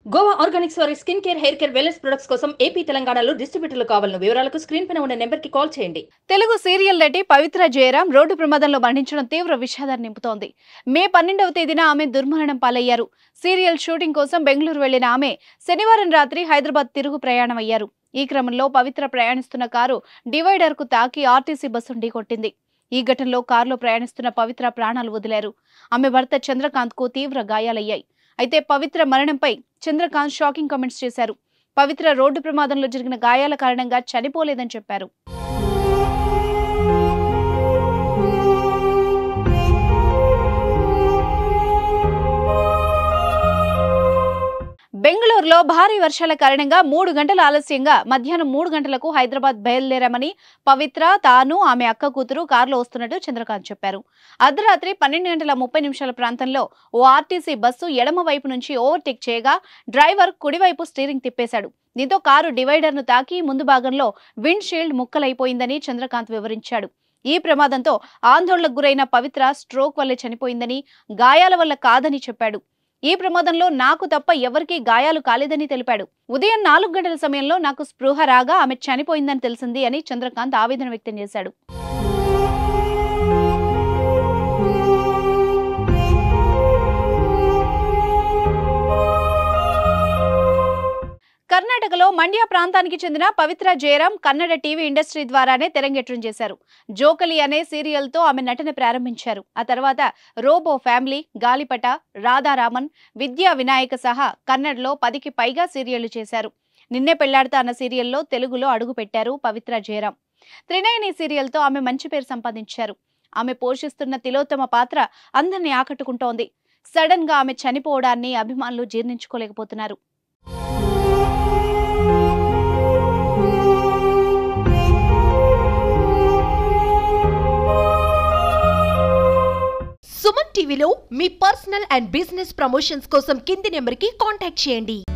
Goa organics వారి skin care hair care wellness products కోసం AP తెలంగాణలో డిస్ట్రిబ్యూటర్లు కావాలను వివరాలకు స్క్రీన్ పైన ఉన్న నెంబర్ కి కాల్ చేయండి తెలుగు సీరియల్ నటి పవిత్ర జయరాం రోడ్డు ప్రమాదంలో మరణించడం తీవ్ర విషాదాన్ని నింపుతోంది మే పన్నెండవ తేదీన ఆమె దుర్మరణం పాలయ్యారు సీరియల్ షూటింగ్ కోసం బెంగళూరు వెళ్లిన ఆమె శనివారం రాత్రి హైదరాబాద్ తిరుగు ప్రయాణం అయ్యారు ఈ క్రమంలో పవిత్ర ప్రయాణిస్తున్న కారు డివైడర్ కు తాకి ఆర్టీసీ బస్సు ఢీకొట్టింది ఈ ఘటనలో కారులో ప్రయాణిస్తున్న పవిత్ర ప్రాణాలు వదిలారు ఆమె భర్త చంద్రకాంత్ కు తీవ్ర గాయాలయ్యాయి అయితే పవిత్ర మరణంపై చంద్రకాంత్ షాకింగ్ కామెంట్స్ చేశారు పవిత్ర రోడ్డు ప్రమాదంలో జరిగిన గాయాల కారణంగా చనిపోలేదని చెప్పారు బెంగళూరులో భారీ వర్షాల కారణంగా మూడు గంటల ఆలస్యంగా మధ్యాహ్నం మూడు గంటలకు హైదరాబాద్ బయలుదేరామని పవిత్ర తాను ఆమె అక్క కూతురు కారులో వస్తున్నట్టు చంద్రకాంత్ చెప్పారు అర్ధరాత్రి పన్నెండు గంటల ముప్పై నిమిషాల ప్రాంతంలో ఓ ఆర్టీసీ బస్సు ఎడమ వైపు నుంచి ఓవర్టేక్ చేయగా డ్రైవర్ కుడివైపు స్టీరింగ్ తిప్పేశాడు దీంతో కారు డివైడర్ను తాకి ముందు భాగంలో విండ్ షీల్డ్ ముక్కలైపోయిందని చంద్రకాంత్ వివరించాడు ఈ ప్రమాదంతో ఆందోళనకు గురైన పవిత్ర స్ట్రోక్ వల్లే చనిపోయిందని గాయాల వల్ల కాదని చెప్పాడు ఈ ప్రమాదంలో నాకు తప్ప ఎవరికీ గాయాలు కాలేదని తెలిపాడు ఉదయం నాలుగు గంటల సమయంలో నాకు స్పృహ రాగా ఆమె చనిపోయిందని తెలిసింది అని చంద్రకాంత్ ఆవేదన వ్యక్తం చేశాడు కర్ణాటకలో మండ్య ప్రాంతానికి చెందిన పవిత్ర జయరాం కన్నడ టీవీ ఇండస్ట్రీ ద్వారానే తెరంగేట్రం చేశారు జోకలి అనే సీరియల్ తో ఆమె నటన ప్రారంభించారు ఆ తర్వాత రోబో ఫ్యామిలీ గాలిపట రాధారామన్ విద్యా వినాయక సహా కన్నడలో పదికి పైగా సీరియళ్లు చేశారు నిన్నే పెళ్లాడతా అన్న సీరియల్లో తెలుగులో అడుగుపెట్టారు పవిత్ర జయరాం త్రినయని సీరియల్తో ఆమె మంచి పేరు సంపాదించారు ఆమె పోషిస్తున్న తిలోత్తమ పాత్ర అందరినీ ఆకట్టుకుంటోంది సడన్ గా ఆమె చనిపోవడాన్ని అభిమానులు జీర్ణించుకోలేకపోతున్నారు సుమన్ టీవీలో మీ పర్సనల్ అండ్ బిజినెస్ ప్రమోషన్స్ కోసం కింది నెంబర్కి కాంటాక్ట్ చేయండి